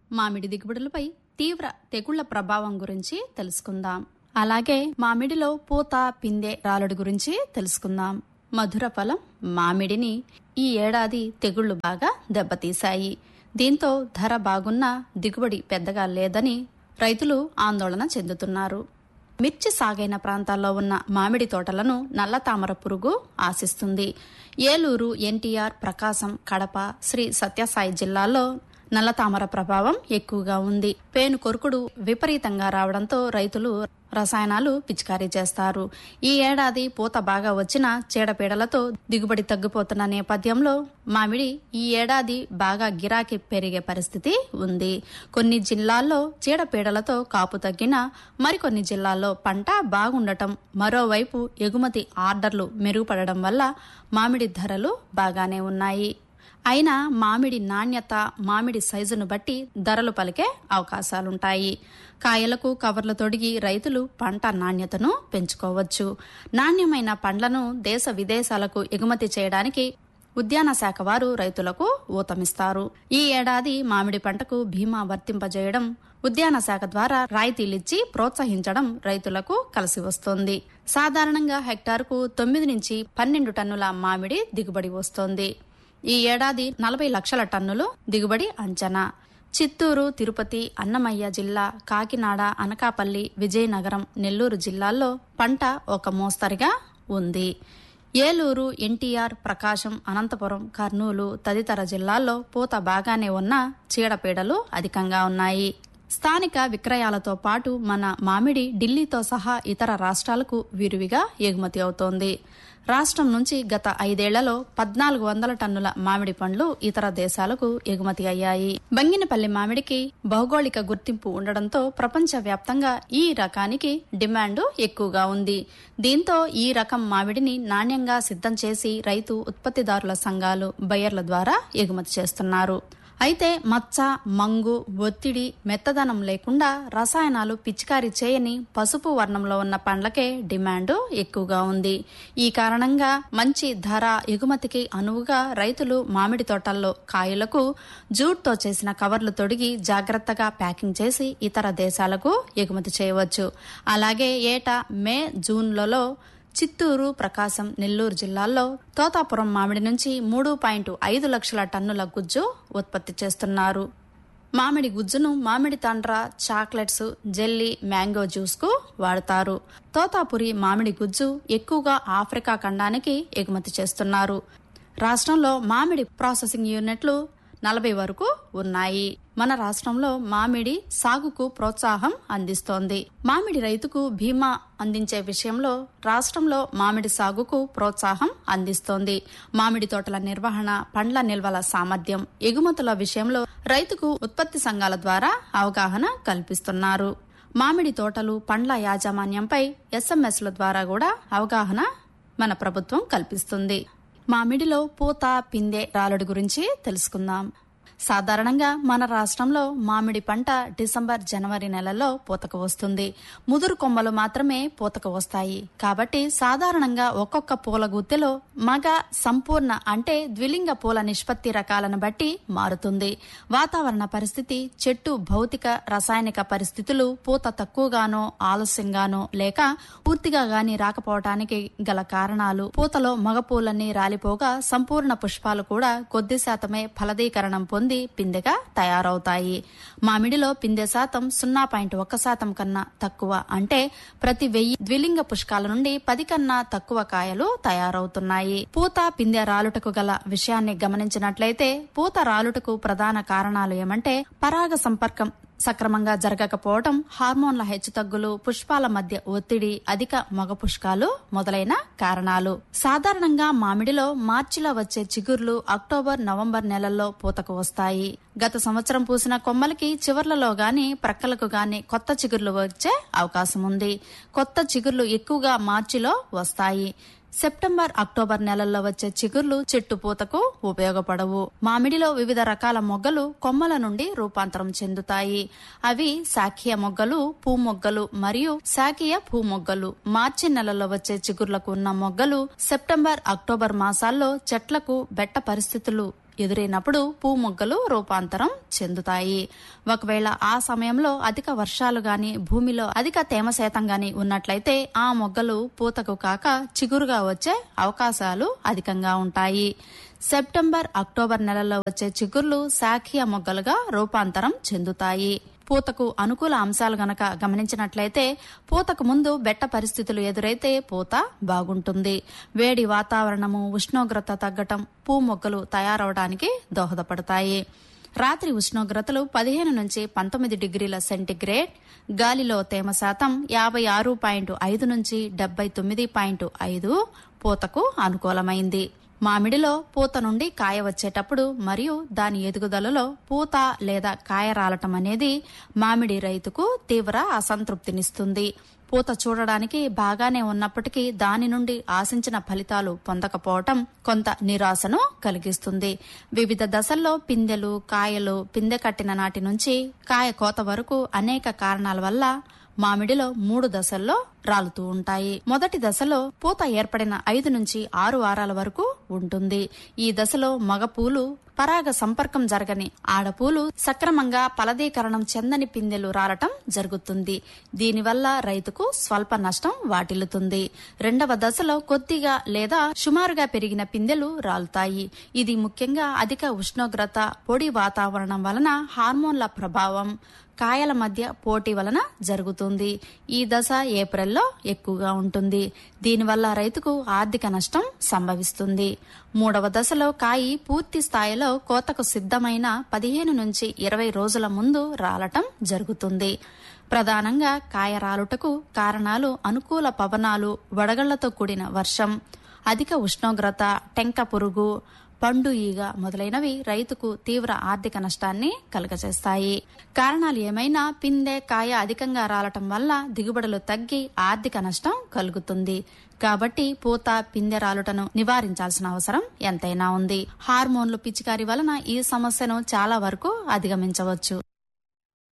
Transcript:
మామిడి దిగుబడులపై తీవ్ర తెగుళ్ల ప్రభావం గురించి తెలుసుకుందాం అలాగే మామిడిలో పూత పిందె రాలుడు గురించి తెలుసుకుందాం మధుర ఫలం మామిడిని ఈ ఏడాది తెగుళ్లు బాగా దెబ్బతీశాయి దీంతో ధర బాగున్నా దిగుబడి పెద్దగా లేదని రైతులు ఆందోళన చెందుతున్నారు మిర్చి సాగైన ప్రాంతాల్లో ఉన్న మామిడి తోటలను నల్ల తామర పురుగు ఆశిస్తుంది ఏలూరు ఎన్టీఆర్ ప్రకాశం కడప శ్రీ సత్యసాయి జిల్లాల్లో నల్ల తామర ప్రభావం ఎక్కువగా ఉంది పేను కొరుకుడు విపరీతంగా రావడంతో రైతులు రసాయనాలు పిచికారీ చేస్తారు ఈ ఏడాది పూత బాగా వచ్చిన చీడపీడలతో దిగుబడి తగ్గిపోతున్న నేపథ్యంలో మామిడి ఈ ఏడాది బాగా గిరాకీ పెరిగే పరిస్థితి ఉంది కొన్ని జిల్లాల్లో చీడపీడలతో కాపు తగ్గిన మరికొన్ని జిల్లాల్లో పంట బాగుండటం మరోవైపు ఎగుమతి ఆర్డర్లు మెరుగుపడడం వల్ల మామిడి ధరలు బాగానే ఉన్నాయి అయినా మామిడి నాణ్యత మామిడి సైజును బట్టి ధరలు పలికే అవకాశాలుంటాయి కాయలకు కవర్లు తొడిగి రైతులు పంట నాణ్యతను పెంచుకోవచ్చు నాణ్యమైన పండ్లను దేశ విదేశాలకు ఎగుమతి చేయడానికి ఉద్యాన శాఖ వారు రైతులకు ఊతమిస్తారు ఈ ఏడాది మామిడి పంటకు బీమా వర్తింపజేయడం ఉద్యాన శాఖ ద్వారా రాయితీలిచ్చి ప్రోత్సహించడం రైతులకు కలిసి వస్తోంది సాధారణంగా హెక్టారుకు తొమ్మిది నుంచి పన్నెండు టన్నుల మామిడి దిగుబడి వస్తోంది ఈ ఏడాది నలభై లక్షల టన్నులు దిగుబడి అంచనా చిత్తూరు తిరుపతి అన్నమయ్య జిల్లా కాకినాడ అనకాపల్లి విజయనగరం నెల్లూరు జిల్లాల్లో పంట ఒక మోస్తరుగా ఉంది ఏలూరు ఎన్టీఆర్ ప్రకాశం అనంతపురం కర్నూలు తదితర జిల్లాల్లో పూత బాగానే ఉన్నా చీడపీడలు అధికంగా ఉన్నాయి స్థానిక విక్రయాలతో పాటు మన మామిడి ఢిల్లీతో సహా ఇతర రాష్ట్రాలకు విరివిగా ఎగుమతి అవుతోంది రాష్ట్రం నుంచి గత ఐదేళ్లలో పద్నాలుగు వందల టన్నుల మామిడి పండ్లు ఇతర దేశాలకు ఎగుమతి అయ్యాయి బంగినపల్లి మామిడికి భౌగోళిక గుర్తింపు ఉండడంతో ప్రపంచవ్యాప్తంగా ఈ రకానికి డిమాండ్ ఎక్కువగా ఉంది దీంతో ఈ రకం మామిడిని నాణ్యంగా సిద్ధం చేసి రైతు ఉత్పత్తిదారుల సంఘాలు బయ్యర్ల ద్వారా ఎగుమతి చేస్తున్నారు అయితే మచ్చ మంగు ఒత్తిడి మెత్తదనం లేకుండా రసాయనాలు పిచికారీ చేయని పసుపు వర్ణంలో ఉన్న పండ్లకే డిమాండ్ ఎక్కువగా ఉంది ఈ కారణంగా మంచి ధర ఎగుమతికి అనువుగా రైతులు మామిడి తోటల్లో కాయలకు జూట్తో చేసిన కవర్లు తొడిగి జాగ్రత్తగా ప్యాకింగ్ చేసి ఇతర దేశాలకు ఎగుమతి చేయవచ్చు అలాగే ఏటా మే జూన్లలో చిత్తూరు ప్రకాశం నెల్లూరు జిల్లాల్లో తోతాపురం మామిడి నుంచి మూడు పాయింట్ ఐదు లక్షల టన్నుల గుజ్జు ఉత్పత్తి చేస్తున్నారు మామిడి గుజ్జును మామిడి తండ్ర చాక్లెట్స్ జెల్లీ మ్యాంగో జ్యూస్కు వాడతారు తోతాపురి మామిడి గుజ్జు ఎక్కువగా ఆఫ్రికా ఖండానికి ఎగుమతి చేస్తున్నారు రాష్ట్రంలో మామిడి ప్రాసెసింగ్ యూనిట్లు నలభై వరకు ఉన్నాయి మన రాష్ట్రంలో మామిడి సాగుకు ప్రోత్సాహం అందిస్తోంది మామిడి రైతుకు బీమా అందించే విషయంలో రాష్ట్రంలో మామిడి సాగుకు ప్రోత్సాహం అందిస్తోంది మామిడి తోటల నిర్వహణ పండ్ల నిల్వల సామర్థ్యం ఎగుమతుల విషయంలో రైతుకు ఉత్పత్తి సంఘాల ద్వారా అవగాహన కల్పిస్తున్నారు మామిడి తోటలు పండ్ల యాజమాన్యంపై ఎస్ఎంఎస్ల ద్వారా కూడా అవగాహన మన ప్రభుత్వం కల్పిస్తుంది మామిడిలో పూత పిందె రాలుడు గురించి తెలుసుకుందాం సాధారణంగా మన రాష్ట్రంలో మామిడి పంట డిసెంబర్ జనవరి నెలల్లో పూతకు వస్తుంది ముదురు కొమ్మలు మాత్రమే పూతకు వస్తాయి కాబట్టి సాధారణంగా ఒక్కొక్క పూల గుత్తెలో మగ సంపూర్ణ అంటే ద్విలింగ పూల నిష్పత్తి రకాలను బట్టి మారుతుంది వాతావరణ పరిస్థితి చెట్టు భౌతిక రసాయనిక పరిస్థితులు పూత తక్కువగానో ఆలస్యంగానో లేక పూర్తిగా గాని రాకపోవటానికి గల కారణాలు పూతలో మగ పూలన్నీ రాలిపోగా సంపూర్ణ పుష్పాలు కూడా కొద్ది శాతమే ఫలదీకరణం పొంది పిందెగా తయారవుతాయి మామిడిలో పిందె శాతం సున్నా పాయింట్ ఒక్క శాతం కన్నా తక్కువ అంటే ప్రతి వెయ్యి ద్విలింగ పుష్పాల నుండి పది కన్నా తక్కువ కాయలు తయారవుతున్నాయి పూత పిందె రాలుటకు గల విషయాన్ని గమనించినట్లయితే పూత రాలుటకు ప్రధాన కారణాలు ఏమంటే పరాగ సంపర్కం సక్రమంగా జరగకపోవడం హార్మోన్ల హెచ్చుతగ్గులు పుష్పాల మధ్య ఒత్తిడి అధిక మగ పుష్పాలు మొదలైన కారణాలు సాధారణంగా మామిడిలో మార్చిలో వచ్చే చిగుర్లు అక్టోబర్ నవంబర్ నెలల్లో పూతకు వస్తాయి గత సంవత్సరం పూసిన కొమ్మలకి చివర్లలో గాని ప్రక్కలకు గాని కొత్త చిగుర్లు వచ్చే అవకాశం ఉంది కొత్త చిగుర్లు ఎక్కువగా మార్చిలో వస్తాయి సెప్టెంబర్ అక్టోబర్ నెలల్లో వచ్చే చిగుర్లు చెట్టు పూతకు ఉపయోగపడవు మామిడిలో వివిధ రకాల మొగ్గలు కొమ్మల నుండి రూపాంతరం చెందుతాయి అవి శాఖీయ మొగ్గలు పూ మొగ్గలు మరియు శాఖీయ పూ మొగ్గలు మార్చి నెలలో వచ్చే చిగుర్లకు ఉన్న మొగ్గలు సెప్టెంబర్ అక్టోబర్ మాసాల్లో చెట్లకు బెట్ట పరిస్థితులు ఎదురైనప్పుడు పూ మొగ్గలు రూపాంతరం చెందుతాయి ఒకవేళ ఆ సమయంలో అధిక వర్షాలు గాని భూమిలో అధిక తేమ శాతం గాని ఉన్నట్లయితే ఆ మొగ్గలు పూతకు కాక చిగురుగా వచ్చే అవకాశాలు అధికంగా ఉంటాయి సెప్టెంబర్ అక్టోబర్ నెలల్లో వచ్చే చిగుర్లు శాఖీయ మొగ్గలుగా రూపాంతరం చెందుతాయి పూతకు అనుకూల అంశాలు గనక గమనించినట్లయితే పూతకు ముందు బెట్ట పరిస్థితులు ఎదురైతే పూత బాగుంటుంది వేడి వాతావరణము ఉష్ణోగ్రత తగ్గటం పూ మొగ్గలు తయారవడానికి దోహదపడతాయి రాత్రి ఉష్ణోగ్రతలు పదిహేను నుంచి పంతొమ్మిది డిగ్రీల సెంటీగ్రేడ్ గాలిలో తేమ శాతం యాభై ఆరు పాయింట్ ఐదు నుంచి డెబ్బై తొమ్మిది పాయింట్ ఐదు పూతకు అనుకూలమైంది మామిడిలో పూత నుండి కాయ వచ్చేటప్పుడు మరియు దాని ఎదుగుదలలో పూత లేదా కాయ రాలటం అనేది మామిడి రైతుకు తీవ్ర అసంతృప్తినిస్తుంది పూత చూడడానికి బాగానే ఉన్నప్పటికీ దాని నుండి ఆశించిన ఫలితాలు పొందకపోవటం కొంత నిరాశను కలిగిస్తుంది వివిధ దశల్లో పిందెలు కాయలు పిందె కట్టిన నాటి నుంచి కాయ కోత వరకు అనేక కారణాల వల్ల మామిడిలో మూడు దశల్లో రాలుతూ ఉంటాయి మొదటి దశలో పూత ఏర్పడిన ఐదు నుంచి ఆరు వారాల వరకు ఉంటుంది ఈ దశలో మగపూలు పరాగ సంపర్కం జరగని ఆడపూలు సక్రమంగా ఫలదీకరణం చెందని పిందెలు రాలటం జరుగుతుంది దీనివల్ల రైతుకు స్వల్ప నష్టం వాటిల్లుతుంది రెండవ దశలో కొద్దిగా లేదా సుమారుగా పెరిగిన పిందెలు రాలుతాయి ఇది ముఖ్యంగా అధిక ఉష్ణోగ్రత పొడి వాతావరణం వలన హార్మోన్ల ప్రభావం కాయల మధ్య పోటీ వలన జరుగుతుంది ఈ దశ ఏప్రిల్లో ఎక్కువగా ఉంటుంది దీనివల్ల రైతుకు ఆర్థిక నష్టం సంభవిస్తుంది మూడవ దశలో కాయి పూర్తి స్థాయిలో కోతకు సిద్ధమైన పదిహేను నుంచి ఇరవై రోజుల ముందు రాలటం జరుగుతుంది ప్రధానంగా కాయ రాలుటకు కారణాలు అనుకూల పవనాలు వడగళ్లతో కూడిన వర్షం అధిక ఉష్ణోగ్రత టెంక పురుగు పండు ఈగ మొదలైనవి రైతుకు తీవ్ర ఆర్థిక నష్టాన్ని కలుగజేస్తాయి కారణాలు ఏమైనా పిందె కాయ అధికంగా రాలటం వల్ల దిగుబడులు తగ్గి ఆర్థిక నష్టం కలుగుతుంది కాబట్టి పూత పిందె రాలుటను నివారించాల్సిన అవసరం ఎంతైనా ఉంది హార్మోన్లు పిచికారి వలన ఈ సమస్యను చాలా వరకు అధిగమించవచ్చు